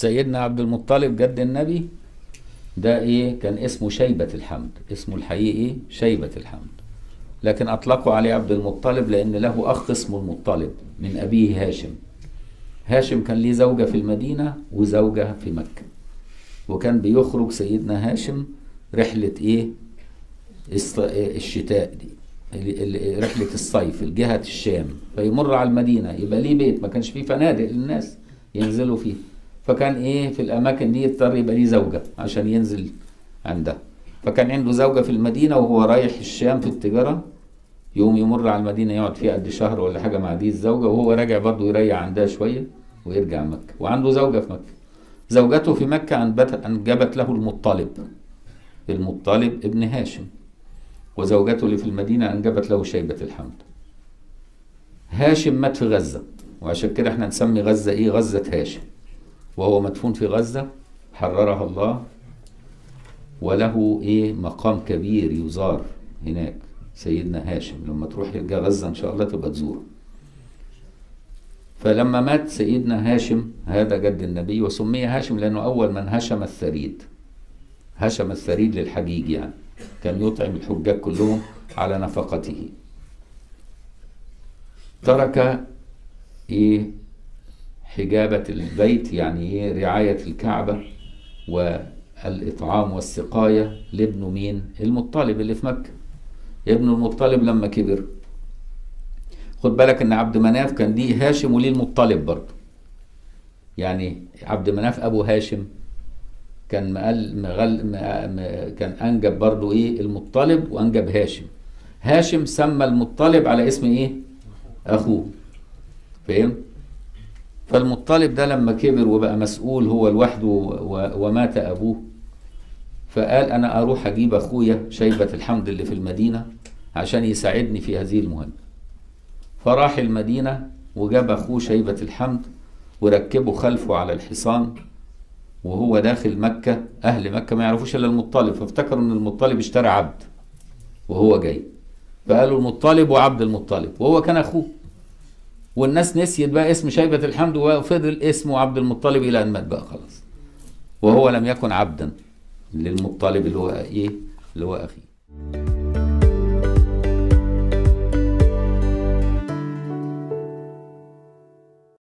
سيدنا عبد المطلب جد النبي ده ايه كان اسمه شيبة الحمد اسمه الحقيقي شيبة الحمد لكن اطلقوا عليه عبد المطلب لان له اخ اسمه المطلب من ابيه هاشم هاشم كان ليه زوجة في المدينة وزوجة في مكة وكان بيخرج سيدنا هاشم رحلة ايه الص- الشتاء دي ال- ال- رحلة الصيف لجهة الشام فيمر على المدينة يبقى ليه بيت ما كانش فيه فنادق للناس ينزلوا فيه فكان ايه في الاماكن دي يضطر يبقى ليه زوجة عشان ينزل عندها فكان عنده زوجة في المدينة وهو رايح الشام في التجارة يوم يمر على المدينة يقعد فيها قد شهر ولا حاجة مع دي الزوجة وهو راجع برضه يريح عندها شوية ويرجع مكة وعنده زوجة في مكة زوجته في مكة أنبت أنجبت له المطلب المطلب ابن هاشم وزوجته اللي في المدينة أنجبت له شيبة الحمد هاشم مات في غزة وعشان كده احنا نسمي غزة ايه غزة هاشم وهو مدفون في غزة حررها الله وله ايه مقام كبير يزار هناك سيدنا هاشم لما تروح غزة ان شاء الله تبقى تزوره فلما مات سيدنا هاشم هذا جد النبي وسمي هاشم لأنه أول من هشم الثريد هشم الثريد للحجيج يعني كان يطعم الحجاج كلهم على نفقته ترك إيه حجابة البيت يعني إيه رعاية الكعبة والإطعام والسقاية لابنه مين المطلب اللي في مكة ابن المطلب لما كبر خد بالك ان عبد مناف كان ليه هاشم وليه المطلب برضه يعني عبد مناف ابو هاشم كان مقل مغل م... م... كان انجب برضه ايه المطلب وانجب هاشم هاشم سمى المطلب على اسم ايه اخوه فاهم فالمطلب ده لما كبر وبقى مسؤول هو لوحده و... ومات ابوه فقال انا اروح اجيب اخويا شيبة الحمد اللي في المدينة عشان يساعدني في هذه المهمة فراح المدينة وجاب أخوه شيبة الحمد وركبه خلفه على الحصان وهو داخل مكة أهل مكة ما يعرفوش إلا المطلب فافتكروا إن المطلب اشترى عبد وهو جاي فقالوا المطلب وعبد المطلب وهو كان أخوه والناس نسيت بقى اسم شيبة الحمد وفضل اسمه عبد المطلب إلى أن مات بقى خلاص وهو لم يكن عبدا للمطلب اللي هو إيه اللي هو أخيه